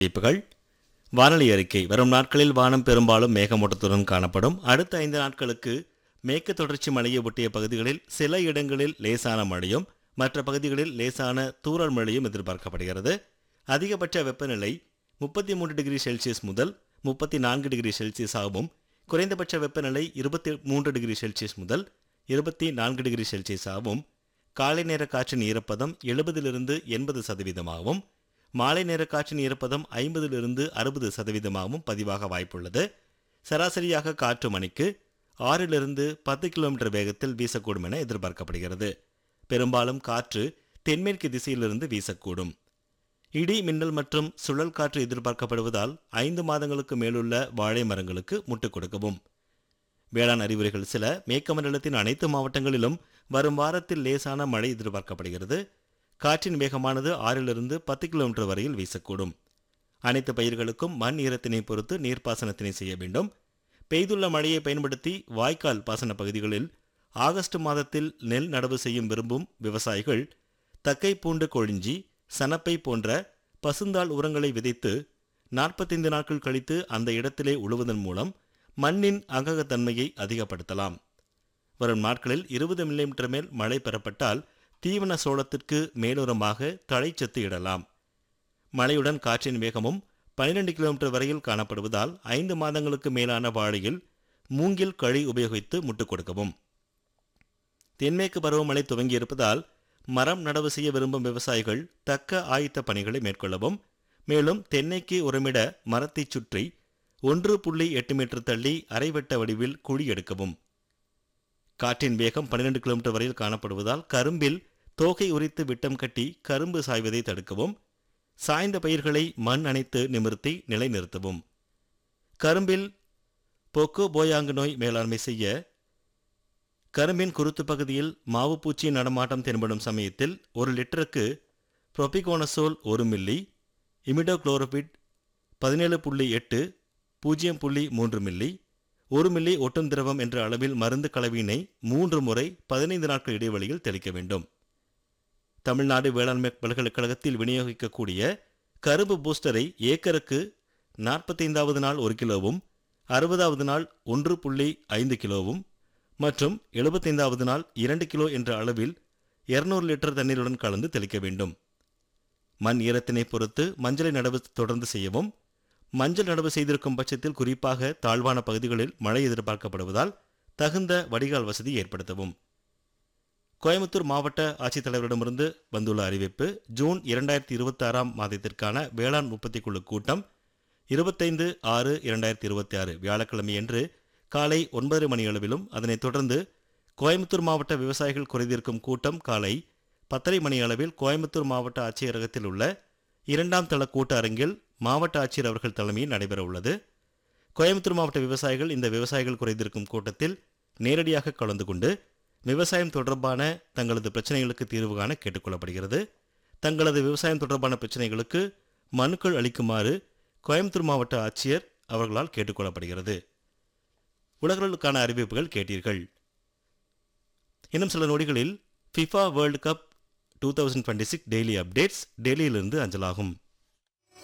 அறிவிப்புகள் வானொலி அறிக்கை வரும் நாட்களில் வானம் பெரும்பாலும் மேகமூட்டத்துடன் காணப்படும் அடுத்த ஐந்து நாட்களுக்கு மேற்கு தொடர்ச்சி மழையை ஒட்டிய பகுதிகளில் சில இடங்களில் லேசான மழையும் மற்ற பகுதிகளில் லேசான தூறல் மழையும் எதிர்பார்க்கப்படுகிறது அதிகபட்ச வெப்பநிலை முப்பத்தி மூன்று டிகிரி செல்சியஸ் முதல் முப்பத்தி நான்கு டிகிரி செல்சியஸ் ஆகவும் குறைந்தபட்ச வெப்பநிலை இருபத்தி மூன்று டிகிரி செல்சியஸ் முதல் இருபத்தி நான்கு டிகிரி செல்சியஸ் ஆகவும் காலை நேர காற்றின் ஈரப்பதம் எழுபதிலிருந்து எண்பது சதவீதமாகவும் மாலை நேர காற்றின் ஈரப்பதம் ஐம்பதிலிருந்து அறுபது சதவீதமாகவும் பதிவாக வாய்ப்புள்ளது சராசரியாக காற்று மணிக்கு ஆறிலிருந்து பத்து கிலோமீட்டர் வேகத்தில் வீசக்கூடும் என எதிர்பார்க்கப்படுகிறது பெரும்பாலும் காற்று தென்மேற்கு திசையிலிருந்து வீசக்கூடும் இடி மின்னல் மற்றும் சுழல் காற்று எதிர்பார்க்கப்படுவதால் ஐந்து மாதங்களுக்கு மேலுள்ள வாழை மரங்களுக்கு முட்டுக் கொடுக்கவும் வேளாண் அறிவுரைகள் சில மேற்குமண்டலத்தின் அனைத்து மாவட்டங்களிலும் வரும் வாரத்தில் லேசான மழை எதிர்பார்க்கப்படுகிறது காற்றின் வேகமானது ஆறிலிருந்து பத்து கிலோமீட்டர் வரையில் வீசக்கூடும் அனைத்து பயிர்களுக்கும் மண் ஈரத்தினை பொறுத்து நீர்ப்பாசனத்தினை செய்ய வேண்டும் பெய்துள்ள மழையை பயன்படுத்தி வாய்க்கால் பாசன பகுதிகளில் ஆகஸ்ட் மாதத்தில் நெல் நடவு செய்யும் விரும்பும் விவசாயிகள் தக்கை பூண்டு கொழிஞ்சி சனப்பை போன்ற பசுந்தாள் உரங்களை விதைத்து நாற்பத்தைந்து நாட்கள் கழித்து அந்த இடத்திலே உழுவதன் மூலம் மண்ணின் அங்ககத்தன்மையை அதிகப்படுத்தலாம் வரும் நாட்களில் இருபது மில்லிமீட்டர் மேல் மழை பெறப்பட்டால் தீவன சோளத்திற்கு மேலுரமாக தழைச்சத்து இடலாம் மழையுடன் காற்றின் வேகமும் 12 கிலோமீட்டர் வரையில் காணப்படுவதால் ஐந்து மாதங்களுக்கு மேலான வாழையில் மூங்கில் கழி உபயோகித்து முட்டுக் கொடுக்கவும் தென்மேற்கு பருவமழை துவங்கியிருப்பதால் மரம் நடவு செய்ய விரும்பும் விவசாயிகள் தக்க ஆயத்த பணிகளை மேற்கொள்ளவும் மேலும் தென்னைக்கு உரமிட மரத்தைச் சுற்றி ஒன்று புள்ளி எட்டு மீட்டர் தள்ளி அரைவட்ட வடிவில் குழி எடுக்கவும் காற்றின் வேகம் 12 கிலோமீட்டர் வரையில் காணப்படுவதால் கரும்பில் தோகை உரித்து விட்டம் கட்டி கரும்பு சாய்வதை தடுக்கவும் சாய்ந்த பயிர்களை மண் அணைத்து நிமிர்த்தி நிலைநிறுத்தவும் கரும்பில் பொக்கோ போயாங்கு நோய் மேலாண்மை செய்ய கரும்பின் குருத்து பகுதியில் மாவு பூச்சியின் நடமாட்டம் தென்படும் சமயத்தில் ஒரு லிட்டருக்கு புரோபிகோனசோல் ஒரு மில்லி இமிடோக்ளோரோபிட் பதினேழு புள்ளி எட்டு பூஜ்ஜியம் புள்ளி மூன்று மில்லி ஒரு மில்லி ஒட்டும் திரவம் என்ற அளவில் மருந்து கலவையினை மூன்று முறை பதினைந்து நாட்கள் இடைவெளியில் தெளிக்க வேண்டும் தமிழ்நாடு வேளாண்மை பல்கலைக்கழகத்தில் விநியோகிக்கக்கூடிய கரும்பு பூஸ்டரை ஏக்கருக்கு நாற்பத்தைந்தாவது நாள் ஒரு கிலோவும் அறுபதாவது நாள் ஒன்று புள்ளி ஐந்து கிலோவும் மற்றும் எழுபத்தைந்தாவது நாள் இரண்டு கிலோ என்ற அளவில் 200 லிட்டர் தண்ணீருடன் கலந்து தெளிக்க வேண்டும் மண் ஈரத்தினை பொறுத்து மஞ்சளை நடவு தொடர்ந்து செய்யவும் மஞ்சள் நடவு செய்திருக்கும் பட்சத்தில் குறிப்பாக தாழ்வான பகுதிகளில் மழை எதிர்பார்க்கப்படுவதால் தகுந்த வடிகால் வசதி ஏற்படுத்தவும் கோயம்புத்தூர் மாவட்ட ஆட்சித்தலைவரிடமிருந்து வந்துள்ள அறிவிப்பு ஜூன் இரண்டாயிரத்தி இருபத்தி ஆறாம் மாதத்திற்கான வேளாண் உற்பத்தி குழு கூட்டம் இருபத்தைந்து ஆறு இரண்டாயிரத்தி இருபத்தி ஆறு வியாழக்கிழமையன்று காலை ஒன்பதரை மணி அளவிலும் அதனைத் தொடர்ந்து கோயம்புத்தூர் மாவட்ட விவசாயிகள் குறைதீர்க்கும் கூட்டம் காலை பத்தரை மணி அளவில் கோயம்புத்தூர் மாவட்ட ஆட்சியரகத்தில் உள்ள இரண்டாம் தள கூட்ட அரங்கில் மாவட்ட ஆட்சியர் அவர்கள் தலைமையில் நடைபெற உள்ளது கோயம்புத்தூர் மாவட்ட விவசாயிகள் இந்த விவசாயிகள் குறைதீர்க்கும் கூட்டத்தில் நேரடியாக கலந்து கொண்டு விவசாயம் தொடர்பான தங்களது பிரச்சனைகளுக்கு தீர்வு காண கேட்டுக்கொள்ளப்படுகிறது தங்களது விவசாயம் தொடர்பான பிரச்சனைகளுக்கு மனுக்கள் அளிக்குமாறு கோயம்புத்தூர் மாவட்ட ஆட்சியர் அவர்களால் கேட்டுக்கொள்ளப்படுகிறது உலகளுக்கான அறிவிப்புகள் கேட்டீர்கள் இன்னும் சில நொடிகளில் FIFA world cup two thousand twenty six daily updates டெல்லியிலிருந்து அஞ்சலாகும்